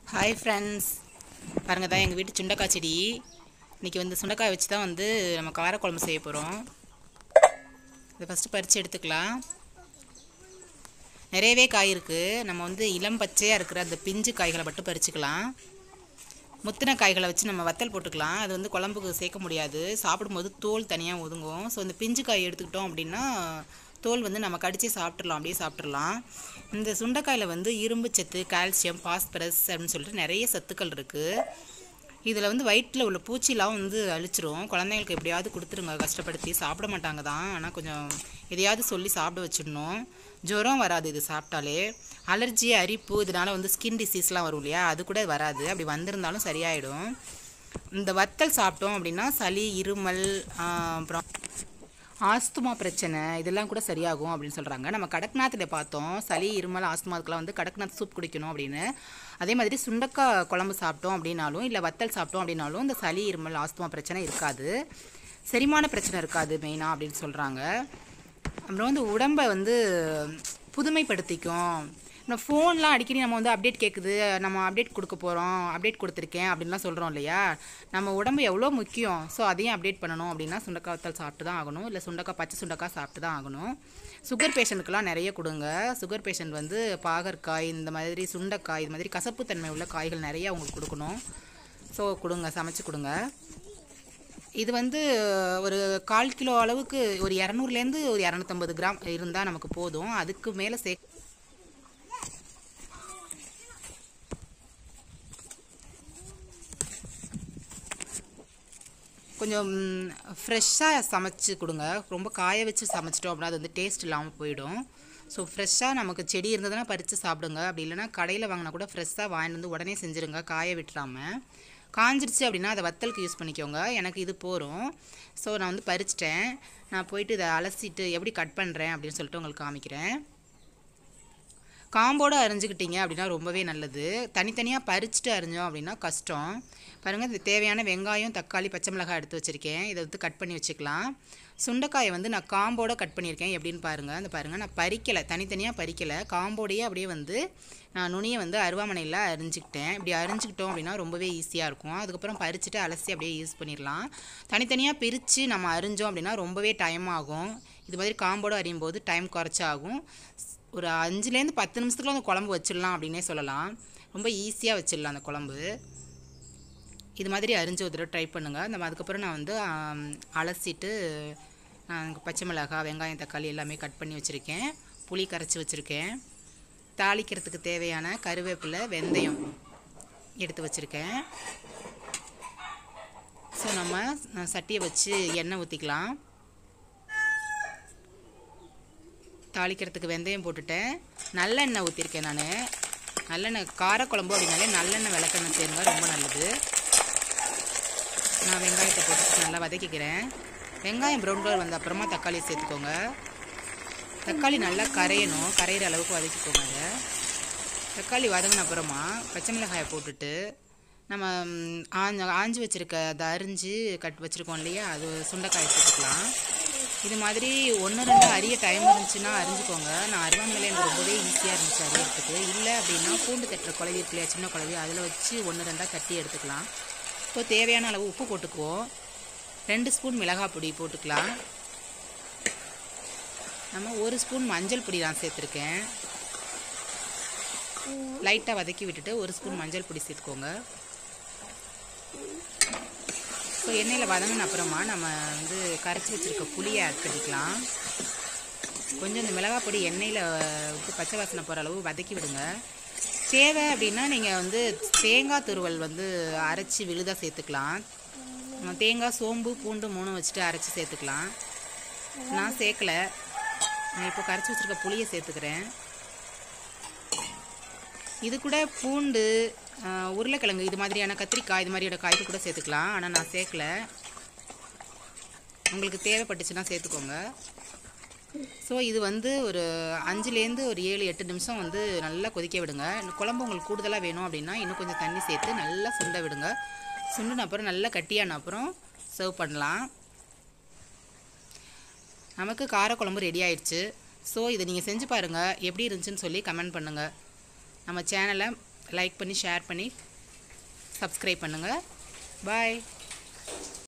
hi friends பாருங்கள் தான் எங்கள் வீட்டு சுண்டக்காய் செடி இன்றைக்கி வந்து சுண்டைக்காய் வச்சு தான் வந்து நம்ம காரக்குழம்பு செய்ய போகிறோம் இதை ஃபஸ்ட்டு பறித்து எடுத்துக்கலாம் நிறையவே காய் இருக்குது நம்ம வந்து இளம் பச்சையாக இருக்கிற அந்த பிஞ்சு காய்களை மட்டும் பறிச்சுக்கலாம் முத்தின காய்களை வச்சு நம்ம வத்தல் போட்டுக்கலாம் அது வந்து குழம்புக்கு சேர்க்க முடியாது சாப்பிடும்போது தோல் தனியாக ஒதுங்கும் ஸோ இந்த பிஞ்சு காய் எடுத்துக்கிட்டோம் அப்படின்னா தோல் வந்து நம்ம கடிச்சே சாப்பிட்றலாம் அப்படியே சாப்பிட்றலாம் இந்த சுண்டைக்காயில் வந்து இரும்பு சத்து கால்சியம் பாஸ்பரஸ் அப்படின்னு சொல்லிட்டு நிறைய சத்துக்கள் இருக்குது இதில் வந்து வயிற்றில் உள்ள பூச்சிலாம் வந்து அழிச்சிரும் குழந்தைங்களுக்கு எப்படியாவது கொடுத்துருங்க கஷ்டப்படுத்தி சாப்பிட மாட்டாங்க தான் ஆனால் கொஞ்சம் எதையாவது சொல்லி சாப்பிட வச்சிடணும் ஜுரம் வராது இது சாப்பிட்டாலே அலர்ஜி அரிப்பு இதனால் வந்து ஸ்கின் டிசீஸ்லாம் வரும் இல்லையா அது கூட வராது அப்படி வந்திருந்தாலும் சரியாயிடும் இந்த வத்தல் சாப்பிட்டோம் அப்படின்னா சளி இருமல் ஆஹ், அப்புறம் ஆஸ்துமா பிரச்சனை இதெல்லாம் கூட சரியாகும் அப்படின்னு சொல்கிறாங்க நம்ம கடக்நாத்தில் பார்த்தோம் சளி இருமல் ஆஸ்துமாவுக்குலாம் வந்து கடக்நாத் சூப் குடிக்கணும் அப்படின்னு அதே மாதிரி சுண்டக்காய் குழம்பு சாப்பிட்டோம் அப்படின்னாலும் இல்லை வத்தல் சாப்பிட்டோம் அப்படின்னாலும் இந்த சளி இருமல் ஆஸ்துமா பிரச்சனை இருக்காது செரிமான பிரச்சனை இருக்காது மெயினாக அப்படின்னு சொல்கிறாங்க அப்புறம் வந்து உடம்பை வந்து புதுமைப்படுத்திக்கும் நம்ம ஃபோன்லாம் அடிக்கடி நம்ம வந்து அப்டேட் கேட்குது நம்ம அப்டேட் கொடுக்க போகிறோம் அப்டேட் கொடுத்துருக்கேன் அப்படின்லாம் சொல்கிறோம் இல்லையா நம்ம உடம்பு எவ்வளோ முக்கியம் ஸோ அதையும் அப்டேட் பண்ணணும் அப்படின்னா சுண்டக்காய் வத்தல் சாப்பிட்டு தான் ஆகணும் இல்லை சுண்டக்காய் பச்சை சுண்டக்காய் சாப்பிட்டு தான் ஆகணும் சுகர் பேஷண்ட்டுக்கெலாம் நிறைய கொடுங்க சுகர் பேஷண்ட் வந்து பாகற்காய் இந்த மாதிரி சுண்டைக்காய் இது மாதிரி கசப்புத்தன்மை உள்ள காய்கள் நிறைய அவங்களுக்கு கொடுக்கணும் ஸோ கொடுங்க சமைச்சு கொடுங்க இது வந்து ஒரு கால் கிலோ அளவுக்கு ஒரு இரநூறுலேருந்து ஒரு இரநூத்தம்பது கிராம் இருந்தால் நமக்கு போதும் அதுக்கு மேலே சே கொஞ்சம் ஃப்ரெஷ்ஷாக சமைச்சு கொடுங்க ரொம்ப காய வச்சு சமைச்சிட்டோம் அப்படின்னா அது வந்து டேஸ்ட் இல்லாமல் போயிடும் ஸோ ஃப்ரெஷ்ஷாக நமக்கு செடி இருந்ததுன்னா பறித்து சாப்பிடுங்க அப்படி இல்லைன்னா கடையில் வாங்கினா கூட ஃப்ரெஷ்ஷாக வாங்கிட்டு வந்து உடனே செஞ்சுருங்க காய விட்டுறாமல் காஞ்சிருச்சு அப்படின்னா அதை வத்தலுக்கு யூஸ் பண்ணிக்கோங்க எனக்கு இது போகிறோம் ஸோ நான் வந்து பறிச்சிட்டேன் நான் போயிட்டு இதை அலசிட்டு எப்படி கட் பண்ணுறேன் அப்படின்னு சொல்லிட்டு உங்களுக்கு காமிக்கிறேன் காம்போடு அரிஞ்சுக்கிட்டீங்க அப்படின்னா ரொம்பவே நல்லது தனித்தனியாக பறிச்சுட்டு அரிஞ்சோம் அப்படின்னா கஷ்டம் பாருங்கள் இது தேவையான வெங்காயம் தக்காளி பச்சை மிளகாய் எடுத்து வச்சுருக்கேன் இதை வந்து கட் பண்ணி வச்சுக்கலாம் சுண்டைக்காயை வந்து நான் காம்போட கட் பண்ணியிருக்கேன் எப்படின்னு பாருங்கள் அந்த பாருங்கள் நான் பறிக்கலை தனித்தனியாக பறிக்கலை காம்போடையே அப்படியே வந்து நான் நுனியை வந்து அருவாமனையில் அரிஞ்சிக்கிட்டேன் இப்படி அரிஞ்சிக்கிட்டோம் அப்படின்னா ரொம்பவே ஈஸியாக இருக்கும் அதுக்கப்புறம் பறிச்சுட்டு அலசி அப்படியே யூஸ் பண்ணிடலாம் தனித்தனியாக பிரித்து நம்ம அரிஞ்சோம் அப்படின்னா ரொம்பவே டைம் ஆகும் இது மாதிரி காம்போடு அறியும் போது டைம் குறைச்சாகும் ஒரு அஞ்சுலேருந்து பத்து நிமிஷத்துக்குள்ள அந்த குழம்பு வச்சிடலாம் அப்படின்னே சொல்லலாம் ரொம்ப ஈஸியாக வச்சிடலாம் அந்த குழம்பு இது மாதிரி அரிஞ்சு ஒரு தடவை ட்ரை பண்ணுங்கள் நம்ம அதுக்கப்புறம் நான் வந்து ஆம், அலசிட்டு நான் பச்சை மிளகாய் வெங்காயம் தக்காளி எல்லாமே கட் பண்ணி வச்சுருக்கேன் புளி கரைச்சி வச்சுருக்கேன் தாளிக்கிறதுக்கு தேவையான கருவேப்பிலை வெந்தயம் எடுத்து வச்சுருக்கேன் ஸோ நம்ம அஹ், சட்டியை வச்சு எண்ணெய் ஊற்றிக்கலாம் தாளிக்கிறதுக்கு வெந்தயம் போட்டுட்டேன் நல்லெண்ணெய் ஊற்றிருக்கேன் நான் நல்லெண்ணெய் காரக்குழம்பு அப்படின்னாலே நல்லெண்ணெய் விளக்கெண்ணெய் சேருங்க ரொம்ப நல்லது நான் வெங்காயத்தை போட்டு நல்லா வதக்கிக்கிறேன் வெங்காயம் ப்ரௌன் கலர் வந்த அப்புறமா தக்காளி சேர்த்துக்கோங்க தக்காளி நல்லா கரையணும் கரையிற அளவுக்கு வதக்கிக்கோங்க அதை தக்காளி வதங்கின அப்புறமா பச்சை மிளகாயை போட்டுட்டு நம்ம ம், ஆஞ்சு ஆஞ்சு வச்சுருக்க அதை அரிஞ்சு கட் வச்சுருக்கோம் இல்லையா அது சுண்டைக்காய் போட்டுக்கலாம் இது மாதிரி ஒன்று ரெண்டு அரிய டைம் இருந்துச்சுன்னா அரிஞ்சுக்கோங்க நான் அருவாமனையில் எனக்கு ரொம்பவே ஈஸியாக இருந்துச்சு அரியறதுக்கு இல்லை அப்படின்னா பூண்டு தட்டுற குழவி இருக்கு இல்லையா சின்ன குழவி அதில் வச்சு ஒன்று ரெண்டாக தட்டி எடுத்துக்கலாம் இப்போ தேவையான அளவு உப்பு போட்டுக்குவோம் ரெண்டு ஸ்பூன் மிளகாய் பொடி போட்டுக்கலாம் நம்ம ஒரு ஸ்பூன் மஞ்சள் பொடி நான் சேர்த்துருக்கேன் லைட்டாக வதக்கி விட்டுட்டு ஒரு ஸ்பூன் மஞ்சள் பொடி சேர்த்துக்கோங்க ஸோ எண்ணெயில் வதங்கின அப்புறமா நம்ம வந்து கரைச்சி வச்சுருக்க புளியை ஆட் பண்ணிக்கலாம் கொஞ்சம் இந்த மிளகாய் பொடி எண்ணெயில் விட்டு பச்சை வாசனை போகிற அளவு வதக்கி விடுங்க தேவை அப்படின்னா நீங்கள் வந்து தேங்காய் துருவல் வந்து அரைச்சி விழுதாக சேர்த்துக்கலாம் நம்ம தேங்காய் சோம்பு பூண்டு மூணும் வச்சுட்டு அரைச்சி சேர்த்துக்கலாம் நான் சேர்க்கல நான் இப்போ கரைச்சி வச்சுருக்க புளியை சேர்த்துக்கிறேன் இது கூட பூண்டு ஆஹ், உருளைக்கிழங்கு இது மாதிரியான கத்திரிக்காய் இது மாதிரியான காய்க்கு கூட சேர்த்துக்கலாம் ஆனால் நான் சேர்க்கல உங்களுக்கு தேவைப்பட்டுச்சுன்னா சேர்த்துக்கோங்க ஸோ இது வந்து ஒரு அஞ்சுலேருந்து ஒரு ஏழு எட்டு நிமிஷம் வந்து நல்லா கொதிக்க விடுங்க இந்த குழம்பு உங்களுக்கு கூடுதலாக வேணும் அப்படின்னா இன்னும் கொஞ்சம் தண்ணி சேர்த்து நல்லா சுண்ட விடுங்க சுண்டின அப்புறம் நல்லா கட்டியான அப்புறம் சர்வ் பண்ணலாம் நமக்கு காரக்குழம்பு ரெடி ஆயிடுச்சு ஸோ இதை நீங்கள் செஞ்சு பாருங்கள் எப்படி இருந்துச்சுன்னு சொல்லி கமெண்ட் பண்ணுங்கள் நம்ம சேனலை லைக் பண்ணி ஷேர் பண்ணி சப்ஸ்கிரைப் பண்ணுங்கள் பாய்